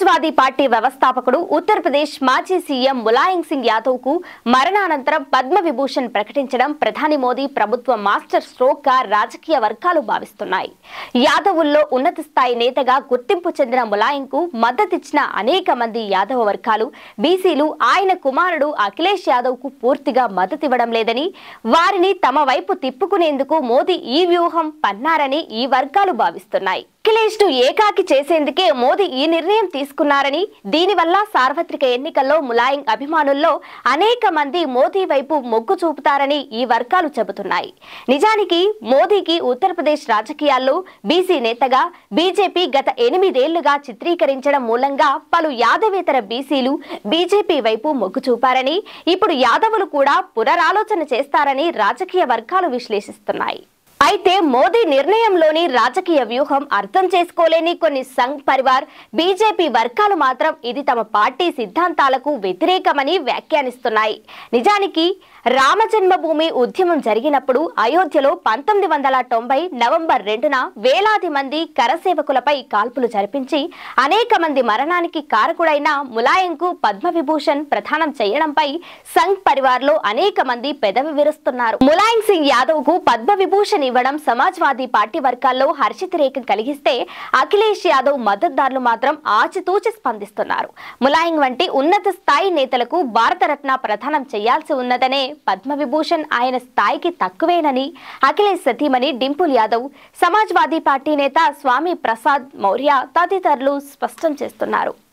Samajwadi party వ్యవస్థాపకుడు ఉత్తరప్రదేశ్ మాజీ CM Mulayam Singh Yadav కు మరణానంతరం పద్మ విభూషణ్ ప్రకటించడం ప్రధాని మోదీ ప్రభుత్వ మాస్టర్ స్ట్రోక్ గా రాజకీయ వర్గాలు భావిస్తున్నాయి యాదవుల్లో ఉన్నత స్థాయి నేతగా గుర్తింపు చెందిన ములాయం కు మద్దతిచ్చిన అనేక మంది యాదవ వర్గాలు బీసీలు ఆయన కుమారుడు అఖిలేష్ యాదవ్ కు పూర్తిగా మద్దతివ్వడం లేదని వారిని తమ వైపు తిప్పుకునేందుకు మోదీ ఈ వ్యూహం పన్నారని ఈ వర్గాలు భావిస్తున్నాయి అఖిలేష్ ను ఏకాకి చేసేందుకే మోదీ ఈ నిర్ణయం తీసుకున్నారని దీనివల్ల సార్వత్రిక ఎన్నికల్లో ములాయం అభిమానుల్లో అనేక మంది మోదీ వైపు మొగ్గు చూపుతారని ఈ వర్గాలు చెబుతున్నాయి నిజానికి మోదీకి ఉత్తరప్రదేశ్ రాజకీయాల్లో బీసీ నేతగా బీజేపీ గత ఎనిమిదేళ్లుగా చిత్రీకరించడం మూలంగా పలు యాదవేతర బీసీలు బీజేపీ వైపు మొగ్గు చూపారని ఇప్పుడు యాదవులు కూడా పునరాలోచన చేస్తారని రాజకీయ వర్గాలు విశ్లేషిస్తున్నాయి అయితే మోదీ నిర్ణయంలోని రాజకీయ వ్యూహం అర్థం చేసుకోలేని కొన్ని సంఘ్ పరివార్ బీజేపీ వర్గాలు మాత్రం ఇది తమ పార్టీ సిద్ధాంతాలకు వ్యతిరేకమని వ్యాఖ్యానిస్తున్నాయి నిజానికి రామజన్మభూమి ఉద్యమం జరిగినప్పుడు అయోధ్యలో పంతొమ్మిది వందల తొంభై నవంబర్ రెండున వేలాది మంది కరసేవకులపై కాల్పులు జరిపించి అనేక మంది మరణానికి కారకుడైన ములాయంకు పద్మవిభూషణ్ ప్రదానం చేయడంపై సంఘ్ పరివార్లో అనేక మంది పెదవి విరుస్తున్నారు ములాయం సింగ్ యాదవ్ కు పద్మవిభూషణ్ ఇవ్వడం సమాజ్వాదీ పార్టీ వర్గాల్లో హర్షితరేఖం కలిగిస్తే అఖిలేష్ యాదవ్ మద్దతుదారులు మాత్రం ఆచితూచి స్పందిస్తున్నారు ములాయం వంటి ఉన్నత స్థాయి నేతలకు భారతరత్న ప్రదానం చేయాల్సి ఉన్నదనే పద్మవిభూషణ్ ఆయన స్థాయికి తక్కువేనని అఖిలేష్ సతీమణి డింపుల్ యాదవ్ సమాజ్వాదీ పార్టీ నేత స్వామి ప్రసాద్ మౌర్య తదితరులు స్పష్టం చేస్తున్నారు